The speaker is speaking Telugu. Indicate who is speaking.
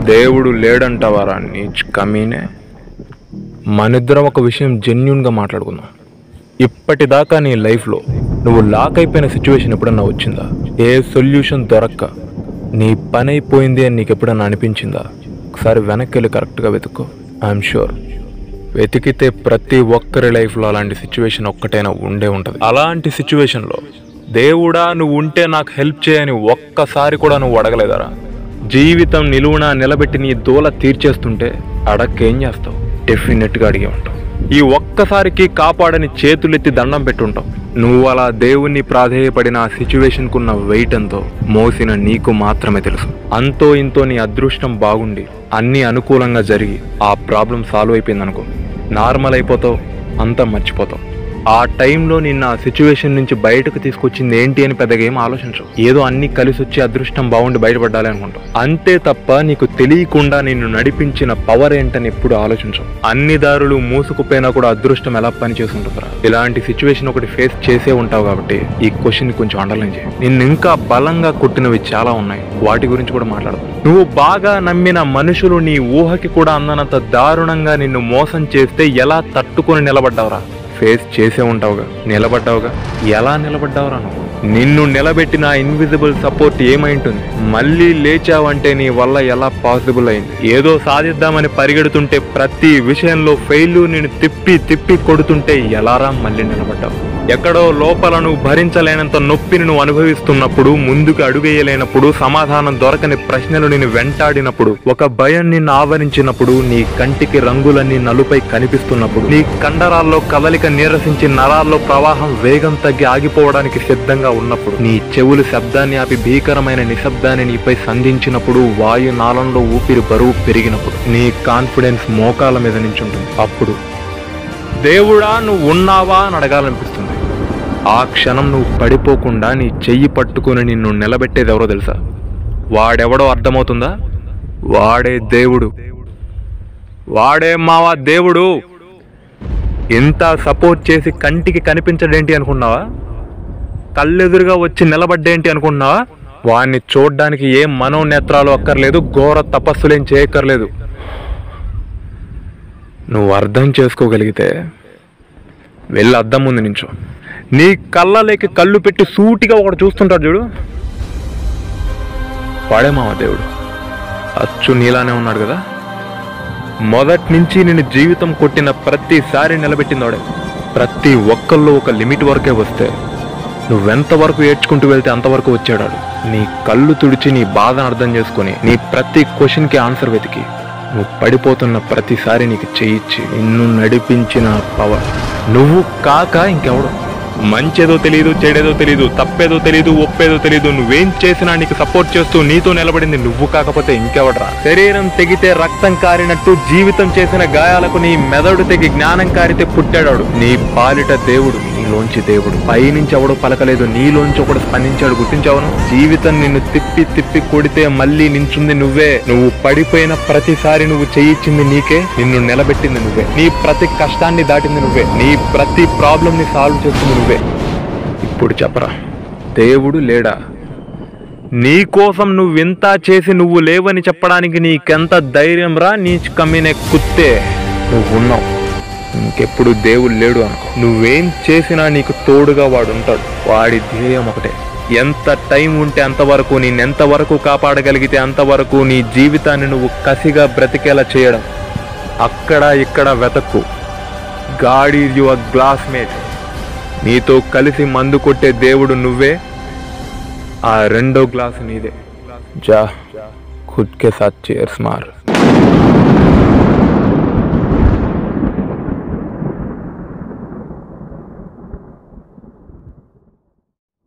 Speaker 1: దేవుడు లేడంటావారా నీచ్ కమీనే మనిద్దరం ఒక విషయం జెన్యున్గా మాట్లాడుకుందాం ఇప్పటిదాకా నీ లైఫ్లో నువ్వు లాక్ అయిపోయిన సిచ్యువేషన్ ఎప్పుడన్నా వచ్చిందా ఏ సొల్యూషన్ దొరక్క నీ పని అయిపోయింది అని నీకు ఎప్పుడన్నా అనిపించిందా ఒకసారి వెనక్కి వెళ్ళి కరెక్ట్గా వెతుక్కో ఐఎమ్ షూర్ వెతికితే ప్రతి ఒక్కరి లైఫ్లో అలాంటి సిచ్యువేషన్ ఒక్కటైనా ఉండే ఉంటుంది అలాంటి సిచ్యువేషన్లో దేవుడా నువ్వు ఉంటే నాకు హెల్ప్ చేయని ఒక్కసారి కూడా నువ్వు అడగలేదరా జీవితం నిలువునా నిలబెట్టి నీ దూల తీర్చేస్తుంటే అడక్కేం చేస్తావు డెఫినెట్గా అడిగే ఉంటావు ఈ ఒక్కసారికి కాపాడని చేతులెత్తి దండం పెట్టుంటావు నువ్వు అలా దేవుణ్ణి ప్రాధేయపడిన ఆ సిచ్యువేషన్కున్న వెయిట్ ఎంతో మోసిన నీకు మాత్రమే తెలుసు అంతో ఇంతో నీ అదృష్టం బాగుండి అన్నీ అనుకూలంగా జరిగి ఆ ప్రాబ్లం సాల్వ్ అయిపోయింది అనుకో నార్మల్ అయిపోతావు అంతా మర్చిపోతావు ఆ టైంలో నిన్న ఆ సిచ్యువేషన్ నుంచి బయటకు తీసుకొచ్చింది ఏంటి అని పెద్దగా ఏం ఆలోచించవు ఏదో అన్ని కలిసి వచ్చి అదృష్టం బాగుండి బయటపడాలి అనుకుంటావు అంతే తప్ప నీకు తెలియకుండా నిన్ను నడిపించిన పవర్ ఏంటని ఎప్పుడు ఆలోచించవు అన్ని దారులు మూసుకుపోయినా కూడా అదృష్టం ఎలా పని చేస్తుంటుందిరా ఇలాంటి సిచ్యువేషన్ ఒకటి ఫేస్ చేసే ఉంటావు కాబట్టి ఈ క్వశ్చన్ కొంచెం అండర్లైన్ చేయి నిన్ను ఇంకా బలంగా కొట్టినవి చాలా ఉన్నాయి వాటి గురించి కూడా మాట్లాడదాం నువ్వు బాగా నమ్మిన మనుషులు నీ ఊహకి కూడా అందనంత దారుణంగా నిన్ను మోసం చేస్తే ఎలా తట్టుకొని నిలబడ్డావురా ఫేస్ చేసే ఉంటావుగా నిలబడ్డావుగా ఎలా నిలబడ్డావురా నువ్వు నిన్ను నిలబెట్టిన ఇన్విజిబుల్ సపోర్ట్ ఏమైంటుంది మళ్ళీ లేచావంటే నీ వల్ల ఎలా పాసిబుల్ అయింది ఏదో సాధిద్దామని పరిగెడుతుంటే ప్రతి విషయంలో ఫెయిల్యూర్ నేను తిప్పి తిప్పి కొడుతుంటే ఎలారా మళ్ళీ నిలబడ్డావు ఎక్కడో లోపల నువ్వు భరించలేనంత నొప్పిని నువ్వు అనుభవిస్తున్నప్పుడు ముందుకు అడుగేయలేనప్పుడు సమాధానం దొరకని ప్రశ్నలు నిన్ను వెంటాడినప్పుడు ఒక భయం నిన్ను ఆవరించినప్పుడు నీ కంటికి రంగులన్నీ నలుపై కనిపిస్తున్నప్పుడు నీ కండరాల్లో కదలిక నీరసించి నరాల్లో ప్రవాహం వేగం తగ్గి ఆగిపోవడానికి సిద్ధంగా ఉన్నప్పుడు నీ చెవులు శబ్దాన్ని ఆపి భీకరమైన నిశ్శబ్దాన్ని నీపై సంధించినప్పుడు వాయు నాళంలో ఊపిరి బరువు పెరిగినప్పుడు నీ కాన్ఫిడెన్స్ మోకాల మీద నించుంటుంది అప్పుడు దేవుడా నువ్వు ఉన్నావా అని అడగాలనిపిస్తుంది ఆ క్షణం నువ్వు పడిపోకుండా నీ చెయ్యి పట్టుకుని నిన్ను నిలబెట్టేది ఎవరో తెలుసా వాడెవడో అర్థమవుతుందా వాడే దేవుడు వాడే మావా దేవుడు ఇంత సపోర్ట్ చేసి కంటికి కనిపించడేంటి అనుకున్నావా కళ్ళెదురుగా వచ్చి నిలబడ్డేంటి అనుకున్నావా వాడిని చూడ్డానికి ఏ మనోనేత్రాలు అక్కర్లేదు ఘోర తపస్సులేం చేయక్కర్లేదు నువ్వు అర్థం చేసుకోగలిగితే వెళ్ళి అద్దం ముందు నించో నీ కళ్ళలోకి కళ్ళు పెట్టి సూటిగా ఒకటి చూస్తుంటాడు చూడు వాడే మామ దేవుడు అచ్చు నీలానే ఉన్నాడు కదా మొదటి నుంచి నేను జీవితం కొట్టిన ప్రతిసారి నిలబెట్టిందోడే ప్రతి ఒక్కళ్ళు ఒక లిమిట్ వరకే వస్తే నువ్వెంత వరకు ఏడ్చుకుంటూ వెళ్తే అంతవరకు వచ్చాడు వాడు. నీ కళ్ళు తుడిచి నీ బాధను అర్థం చేసుకొని నీ ప్రతి క్వశ్చన్కి ఆన్సర్ వెతికి నువ్వు పడిపోతున్న ప్రతిసారి నీకు చేయిచ్చి నిన్ను నడిపించిన పవర్ నువ్వు కాక ఇంకెవడు మంచేదో తెలియదు చెడేదో తెలియదు తప్పేదో తెలియదు ఒప్పేదో తెలియదు నువ్వేం చేసినా నీకు సపోర్ట్ చేస్తూ నీతో నిలబడింది నువ్వు కాకపోతే ఇంకెవడరా శరీరం తెగితే రక్తం కారినట్టు జీవితం చేసిన గాయాలకు నీ మెదడు తెగి జ్ఞానం కారితే పుట్టాడు నీ పాలిట దేవుడు నీలోంచి దేవుడు పైనుంచి ఎవడో పలకలేదు నీలోంచి ఒకడు స్పందించాడు గుర్తించావును జీవితం నిన్ను తిప్పి తిప్పి కొడితే మళ్ళీ నించుంది నువ్వే నువ్వు పడిపోయిన ప్రతిసారి నువ్వు చేయించింది నీకే నిన్ను నిలబెట్టింది నువ్వే నీ ప్రతి కష్టాన్ని దాటింది నువ్వే నీ ప్రతి ప్రాబ్లం ని సాల్వ్ చేస్తుంది నువ్వే ఇప్పుడు చెప్పరా దేవుడు లేడా నీ కోసం నువ్వింత చేసి నువ్వు లేవని చెప్పడానికి నీకెంత ధైర్యం రా నీ కమ్మిన కుత్తే నువ్వు ఉన్నావు ఇంకెప్పుడు దేవుడు లేడు అనుకో నువ్వేం చేసినా నీకు తోడుగా వాడు ఉంటాడు వాడి ధ్యేయం ఒకటే ఎంత టైం ఉంటే అంతవరకు నేనెంతవరకు కాపాడగలిగితే అంతవరకు నీ జీవితాన్ని నువ్వు కసిగా బ్రతికేలా చేయడం అక్కడ ఇక్కడ వెతక్కు god is your glass mate నీతో కలిసి మందు కొట్టే దేవుడు నువ్వే ఆ రెండో గ్లాసు నీదే జా ఖుద్ కే సాత్ చేర్స్ మార్